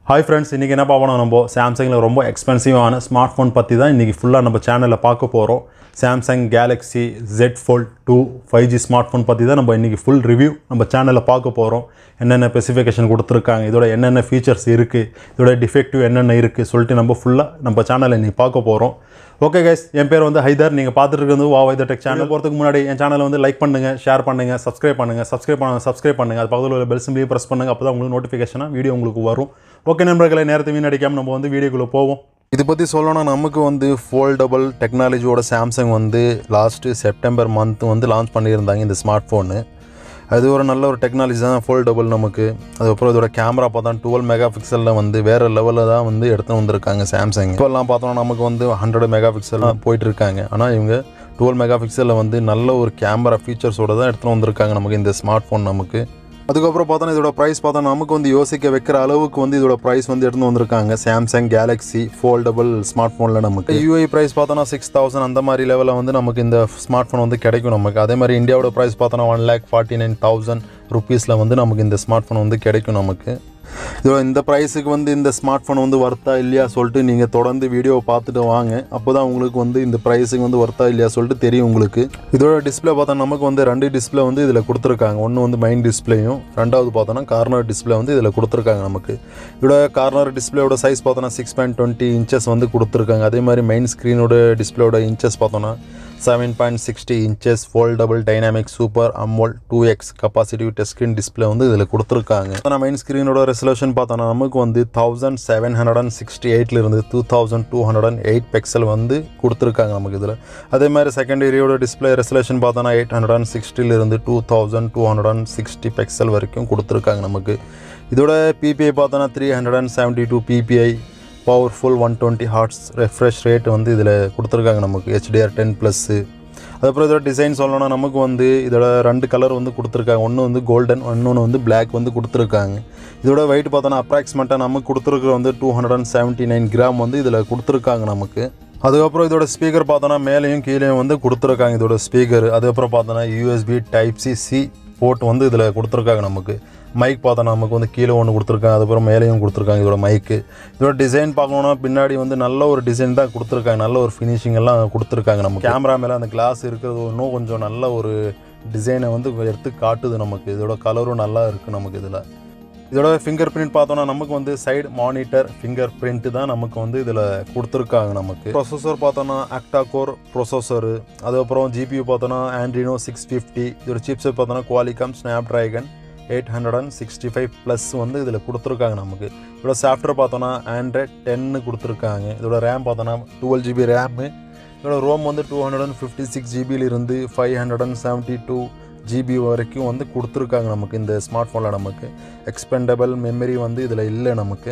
hi friends இன்றைக்கி என்ன பார்க்கணும் நம்ம சாம்சங்கில் ரொம்ப எக்ஸ்பென்சிவான ஸ்மார்ட் ஃபோன் பற்றி தான் இன்றைக்கி ஃபுல்லாக நம்ம சேனலில் பார்க்க போகிறோம் Samsung Galaxy Z Fold two five G smart phone பற்றி தான் நம்ம இன்றைக்கி ஃபுல் ரிவ்யூ நம்ம சேனலில் பார்க்க போகிறோம் என்னென்ன ஸ்பெசிஃபிகேஷன் கொடுத்துருக்காங்க இதோட என்னென்ன ஃபீச்சர்ஸ் இருக்குது இதோட டிஃபெக்டிவ் என்னென்ன இருக்குது சொல்லிட்டு நம்ம ஃபுல்லாக நம்ம சேனலில் இன்றைக்கி பார்க்க போகிறோம் ஓகே கைஸ் என் பேர் வந்து ஹைதர் நீங்கள் பார்த்துட்டு இருக்கிறது வா வைதர் டெக் சேனல் போகிறதுக்கு முன்னாடி என் சேனலை வந்து லைக் பண்ணுங்கள் ஷேர் பண்ணுங்கள் சப்ஸ்கிரைப் பண்ணுங்கள் சப்ஸ்கிரைப் பண்ணுங்கள் சப்ஸ்கிரைப் பண்ணுங்கள் அது பக்கத்தில் உள்ள பெல் சிம்பிளையும் ப்ரெஸ் பண்ணுங்கள் அப்போ தான் உங்களுக்கு நோட்டிஃபிகேஷனாக வீடியோ உங்களுக்கு வரும் ஓகே நண்பர்களை நேரத்தை வீணடிக்காமல் நம்ம வந்து வீடியோக்குள்ளே போவோம் இது பற்றி சொல்லணும்னா நமக்கு வந்து ஃபோல்டபுள் டெக்னாலஜியோட சாம்சங் வந்து லாஸ்ட்டு செப்டம்பர் மந்த் வந்து லான்ச் பண்ணியிருந்தாங்க இந்த ஸ்மார்ட் ஃபோனு அது ஒரு நல்ல ஒரு டெக்னாலஜி தான் ஃபோல்டபுள் நமக்கு அதுக்கப்புறம் இதோட கேமரா பார்த்தா டுவெல் மெகா பிக்சலில் வந்து வேறு லெவலில் தான் வந்து எடுத்து வந்திருக்காங்க சாம்சங் இப்போல்லாம் பார்த்தோம்னா நமக்கு வந்து ஹண்ட்ரட் மெகா பிக்சல் போயிட்டு இருக்காங்க ஆனால் இவங்க டுவெல் மெகா பிக்சலில் வந்து நல்ல ஒரு கேமரா ஃபீச்சர்ஸோட தான் எடுத்துகிட்டு வந்திருக்காங்க நமக்கு இந்த ஸ்மார்ட் ஃபோன் நமக்கு அதுக்கப்புறம் பார்த்தோன்னா இதோட ப்ரைஸ் பார்த்தா நமக்கு வந்து யோசிக்க வைக்கிற அளவுக்கு வந்து இதோட ப்ரைஸ் வந்து எடுத்து வந்திருக்காங்க சாம்சங் கேலக்ஸி ஃபோல்டபுள் ஸ்மார்ட் ஃபோனில் நமக்கு யூஐ ப்ரைஸ் பார்த்தோன்னா சிக்ஸ் தௌசண்ட் அந்த மாதிரி லெவலில் வந்து நமக்கு இந்த ஸ்மார்ட் ஃபோன் வந்து கிடைக்கும் நமக்கு அதே மாதிரி இந்தியாவோட ப்ரைஸ் பார்த்தோன்னா one lakh forty nine thousand ருபீஸில் வந்து நமக்கு இந்த ஸ்மார்ட் ஃபோன் வந்து கிடைக்கும் நமக்கு இதோட இந்த ப்ரைஸுக்கு வந்து இந்த ஸ்மார்ட் ஃபோன் வந்து ஒர்த்தா இல்லையா சொல்லிட்டு நீங்கள் தொடர்ந்து வீடியோவை பார்த்துட்டு வாங்க அப்போ தான் உங்களுக்கு வந்து இந்த ப்ரைஸுக்கு வந்து ஒர்த்தா இல்லையா சொல்லிட்டு தெரியும் உங்களுக்கு இதோட டிஸ்பிளே பார்த்தா நமக்கு வந்து ரெண்டு டிஸ்பிளே வந்து இதில் கொடுத்துருக்காங்க ஒன்று வந்து மெயின் டிஸ்பிளேயும் ரெண்டாவது பார்த்தோன்னா கார்னர் டிஸ்பிளே வந்து இதில் கொடுத்துருக்காங்க நமக்கு இதோட கார்னர் டிஸ்பிளேயோட சைஸ் பார்த்தோன்னா சிக்ஸ் பாயிண்ட் டுவெண்ட்டி இன்ச்சஸ் வந்து கொடுத்துருக்காங்க அதே மாதிரி மெயின் ஸ்க்ரீனோட டிஸ்பிளேயோட இன்ச்சஸ் பார்த்தோன்னா seven point sixty inches foldable dynamic super AMOLED two X capacitive touch screen display வந்து இதில் கொடுத்துருக்காங்க ஆனால் மெயின் ஸ்க்ரீனோட ரெசல்யூஷன் பார்த்தோன்னா நமக்கு வந்து thousand seven hundred and sixty எயிட்லேருந்து two thousand two hundred and eight pixel வந்து கொடுத்துருக்காங்க நமக்கு இதில் அதே மாதிரி செகண்டரியோட டிஸ்பிளே ரெசல்யூஷன் பார்த்தோன்னா எயிட் ஹண்ட்ரட் அண்ட் சிக்ஸ்டிலிருந்து two thousand two hundred and sixty pixel வரைக்கும் கொடுத்துருக்காங்க நமக்கு இதோட பிபிஐ பார்த்தோன்னா three hundred and seventy two PPI powerful one twenty hertz refresh rate வந்து இதில் கொடுத்துருக்காங்க நமக்கு ஹெச்டிஆர் டென் ப்ளஸ்ஸு அதுக்கப்புறம் இதோட டிசைன் சொல்லணும்னா நமக்கு வந்து இதோட ரெண்டு கலர் வந்து கொடுத்துருக்காங்க ஒன்று வந்து கோல்டன் இன்னொன்று வந்து பிளாக் வந்து கொடுத்துருக்காங்க இதோட வெயிட் பார்த்தோன்னா அப்ராக்சிமேட்டாக நமக்கு கொடுத்துருக்குற வந்து two hundred and seventy nine gram வந்து இதில் கொடுத்துருக்காங்க நமக்கு அதுக்கப்புறம் இதோட ஸ்பீக்கர் பார்த்தோன்னா மேலேயும் கீழேயும் வந்து கொடுத்துருக்காங்க இதோட ஸ்பீக்கர் அதுக்கப்புறம் பார்த்தோன்னா USB type C C port வந்து இதில் கொடுத்துருக்காங்க நமக்கு மைக் பார்த்தா நமக்கு வந்து கீழே ஒன்று கொடுத்துருக்காங்க அதுக்கப்புறம் மேலேயும் கொடுத்துருக்காங்க இதோட மைக்கு இதோட டிசைன் பார்க்கணுன்னா பின்னாடி வந்து நல்ல ஒரு டிசைன் தான் கொடுத்துருக்காங்க நல்ல ஒரு ஃபினிஷிங் எல்லாம் கொடுத்துருக்காங்க நம்ம கேமரா மேலே அந்த கிளாஸ் இருக்கிறது இன்னும் கொஞ்சம் நல்ல ஒரு டிசைனை வந்து எடுத்து காட்டுது நமக்கு இதோட கலரும் நல்லா இருக்குது நமக்கு இதில் இதோட ஃபிங்கர் பிரிண்ட் பார்த்தோன்னா நமக்கு வந்து சைடு மானிட்டர் ஃபிங்கர் பிரிண்ட் தான் நமக்கு வந்து இதில் கொடுத்துருக்காங்க நமக்கு ப்ரொசஸர் பார்த்தோன்னா ஆக்டா கோர் ப்ரொசஸரு அதுக்கப்புறம் ஜிபியூ பார்த்தோன்னா ஆண்ட்ரினோ சிக்ஸ் ஃபிஃப்டி இதோட சிப்ஸெட் பார்த்தோன்னா Qualcomm Snapdragon eight hundred and sixty five plus வந்து இதில் கொடுத்துருக்காங்க நமக்கு இதோட சாஃப்ட்வேர் பார்த்தோன்னா ஆண்ட்ராய்ட் டென்னு கொடுத்துருக்காங்க இதோட ரேம் பார்த்தோன்னா டுவெல் ஜிபி ரேமு இதோட ரோம் வந்து two hundred and fifty six ஜிபியிலிருந்து five hundred and seventy two GB வரைக்கும் வந்து கொடுத்துருக்காங்க நமக்கு இந்த ஸ்மார்ட் ஃபோனில் நமக்கு எக்ஸ்பெண்டபிள் மெமரி வந்து இதில் இல்லை நமக்கு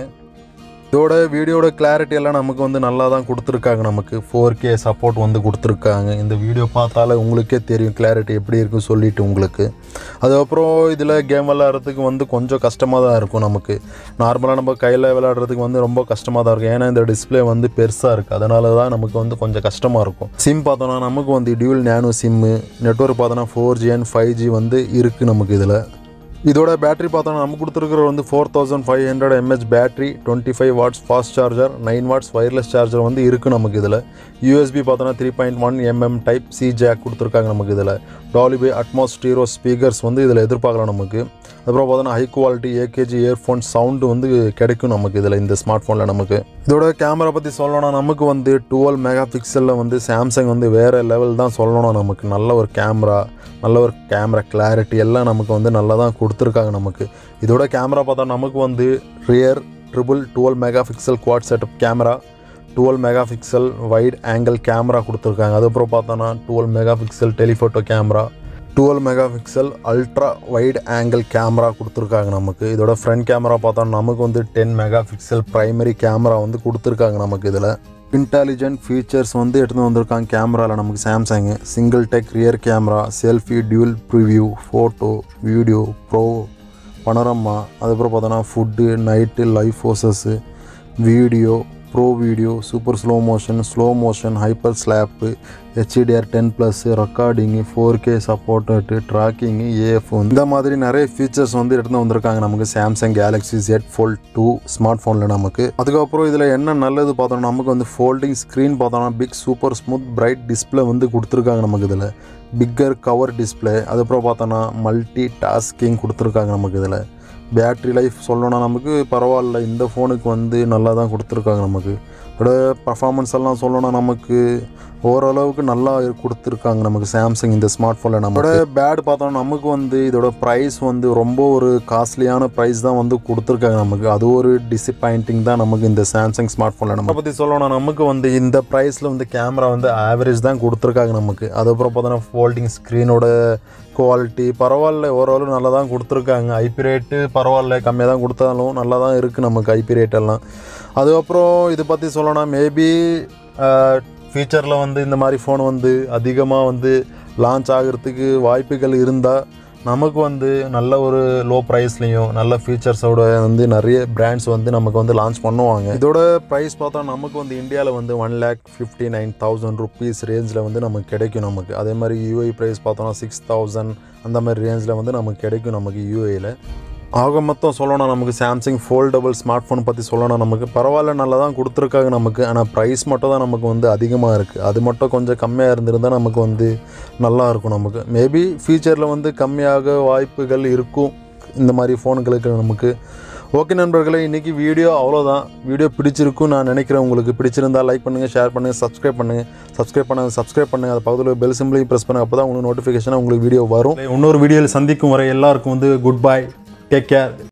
இதோட வீடியோட கிளாரிட்டி எல்லாம் நமக்கு வந்து நல்லா தான் கொடுத்துருக்காங்க நமக்கு ஃபோர் கே சப்போர்ட் வந்து கொடுத்துருக்காங்க இந்த வீடியோ பார்த்தாலே உங்களுக்கே தெரியும் கிளாரிட்டி எப்படி இருக்குன்னு சொல்லிட்டு உங்களுக்கு அதுக்கப்புறம் இதில் கேம் விளாட்றதுக்கு வந்து கொஞ்சம் கஷ்டமாக தான் இருக்கும் நமக்கு நார்மலாக நம்ம கையில் விளையாடுறதுக்கு வந்து ரொம்ப கஷ்டமாக தான் இருக்கும் ஏன்னா இந்த டிஸ்பிளே வந்து பெருசாக இருக்குது அதனால தான் நமக்கு வந்து கொஞ்சம் கஷ்டமாக இருக்கும் சிம் பார்த்தோன்னா நமக்கு வந்து டியூல் நேனோ சிம்மு நெட்ஒர்க் பார்த்தோன்னா four G and five G வந்து இருக்குது நமக்கு இதில் இதோட பேட்டரி பார்த்தோன்னா நம்ம கொடுத்துருக்குற வந்து four thousand five hundred MH battery twenty five watts fast charger nine watts wireless charger வந்து இருக்குது நமக்கு இதில் யூஎஸ்பி பார்த்தோன்னா three point one MM type C jack கொடுத்துருக்காங்க நமக்கு இதில் டாலிபே அட்மாஸ் ஸ்டீரோ ஸ்பீக்கர்ஸ் வந்து இதில் எதிர்பார்க்கலாம் நமக்கு அப்புறம் பார்த்தோன்னா high quality AKG earphone sound வந்து கிடைக்கும் நமக்கு இதில் இந்த ஸ்மார்ட் ஃபோனில் நமக்கு இதோட கேமரா பற்றி சொல்லணும்னா நமக்கு வந்து டுவெல் மெகா பிக்சலில் வந்து சாம்சங் வந்து வேறு லெவல் தான் சொல்லணும் நமக்கு நல்ல ஒரு கேமரா நல்ல ஒரு கேமரா கிளாரிட்டி எல்லாம் நமக்கு வந்து நல்லா தான் கொடுத்துருக்காங்க நமக்கு இதோட கேமரா பார்த்தா நமக்கு வந்து rear triple twelve megapixel quad setup camera twelve megapixel wide angle camera கொடுத்துருக்காங்க அதுக்கப்புறம் பார்த்தோன்னா twelve megapixel telephoto camera twelve megapixel ultra wide angle camera கொடுத்துருக்காங்க நமக்கு இதோட ஃப்ரண்ட் கேமரா பார்த்தா நமக்கு வந்து ten megapixel primary camera வந்து கொடுத்துருக்காங்க நமக்கு இதில் இன்டெலிஜென்ட் ஃபீச்சர்ஸ் வந்து எடுத்து வந்திருக்காங்க கேமராவில் நமக்கு Samsung single take rear camera selfie dual preview photo video pro panorama அதுக்கப்புறம் பார்த்தோன்னா food night live focus video pro video super slow motion slow motion ஹைப்பர் ஸ்லாப்பு HDR ten plus recording four K support tracking AF இந்த மாதிரி நிறைய features வந்து எடுத்து வந்திருக்காங்க நமக்கு Samsung Galaxy Z Fold two smart ஃபோனில் நமக்கு அதுக்கப்புறம் இதில் என்ன நல்லது பார்த்தோம்னா நமக்கு வந்து ஃபோல்டிங் ஸ்க்ரீன் பார்த்தோம்னா big super smooth bright display வந்து கொடுத்துருக்காங்க நமக்கு இதில் பிக்கர் கவர் டிஸ்பிளே அதுக்கப்புறம் பார்த்தோன்னா மல்டி டாஸ்கிங் கொடுத்துருக்காங்க நமக்கு இதில் பேட்ரி லைஃப் சொல்லணும்னா நமக்கு பரவாயில்ல இந்த ஃபோனுக்கு வந்து நல்லா தான் கொடுத்துருக்காங்க நமக்கு இதோட பர்ஃபார்மன்ஸ் எல்லாம் சொல்லணும்னா நமக்கு ஓரளவுக்கு நல்லா கொடுத்துருக்காங்க நமக்கு சாம்சங் இந்த ஸ்மார்ட் ஃபோனில் நம்மளோட பேட் பார்த்தோம்னா நமக்கு வந்து இதோட ப்ரைஸ் வந்து ரொம்ப ஒரு காஸ்ட்லியான ப்ரைஸ் தான் வந்து கொடுத்துருக்காங்க நமக்கு அது ஒரு டிசப்பாயிண்டிங் தான் நமக்கு இந்த சாம்சங் ஸ்மார்ட் ஃபோனில் நம்ம பற்றி சொல்லணும்னா நமக்கு வந்து இந்த ப்ரைஸில் வந்து கேமரா வந்து ஆவரேஜ் தான் கொடுத்துருக்காங்க நமக்கு அதுக்கப்புறம் பார்த்தோன்னா ஃபோல்டிங் ஸ்க்ரீனோட குவாலிட்டி பரவாயில்ல ஓரளவு நல்லா தான் கொடுத்துருக்காங்க ஐபி ரேட்டு பரவாயில்ல கம்மியாக தான் கொடுத்தாலும் நல்லா தான் இருக்குது நமக்கு ஐபி ரேட் எல்லாம் அதுக்கப்புறம் இது பற்றி சொல்லணும்னா மேபி ஃபியூச்சரில் வந்து இந்த மாதிரி ஃபோன் வந்து அதிகமாக வந்து லான்ச் ஆகிறதுக்கு வாய்ப்புகள் இருந்தால் நமக்கு வந்து நல்ல ஒரு லோ ப்ரைஸ்லேயும் நல்ல ஃபீச்சர்ஸோட வந்து நிறைய பிராண்ட்ஸ் வந்து நமக்கு வந்து லான்ச் பண்ணுவாங்க இதோட ப்ரைஸ் பார்த்தா நமக்கு வந்து இந்தியாவில் வந்து one lakh fifty nine thousand rupees ரேஞ்சில் வந்து நமக்கு கிடைக்கும் நமக்கு அதே மாதிரி யூஐ ப்ரைஸ் பார்த்தோன்னா சிக்ஸ் தௌசண்ட் அந்த மாதிரி ரேஞ்சில் வந்து நமக்கு கிடைக்கும் நமக்கு யூஏயில் ஆக மொத்தம் சொல்லணும் நமக்கு சாம்சங் ஃபோல்டபுள் ஸ்மார்ட் ஃபோன் பற்றி சொல்லணும் நமக்கு பரவாயில்ல நல்லா தான் கொடுத்துருக்காங்க நமக்கு ஆனால் ப்ரைஸ் மட்டும் தான் நமக்கு வந்து அதிகமாக இருக்குது அது மட்டும் கொஞ்சம் கம்மியாக இருந்திருந்தால் நமக்கு வந்து நல்லா இருக்கும் நமக்கு மேபி ஃபியூச்சரில் வந்து கம்மியாக வாய்ப்புகள் இருக்கும் இந்த மாதிரி ஃபோனுகளுக்கு நமக்கு ஓகே நண்பர்களே இன்றைக்கி வீடியோ அவ்வளோதான் வீடியோ பிடிச்சிருக்கும் நான் நினைக்கிறேன் உங்களுக்கு பிடிச்சிருந்தா லைக் பண்ணுங்கள் ஷேர் பண்ணுங்கள் சப்ஸ்கிரைப் பண்ணுங்கள் சப்ஸ்கிரைப் பண்ண சப்ஸ்கிரைப் பண்ணுங்கள் அது பக்கத்தில் பெல் சிம்பிளையும் ப்ரெஸ் பண்ணுங்க அப்போ தான் உங்களுக்கு நோட்டிஃபிகேஷன் உங்களுக்கு வீடியோ வரும் இன்னொரு வீடியோவில் சந்திக்கும் வரை எல்லாருக்கும் வந்து குட் பை டேக் கேர்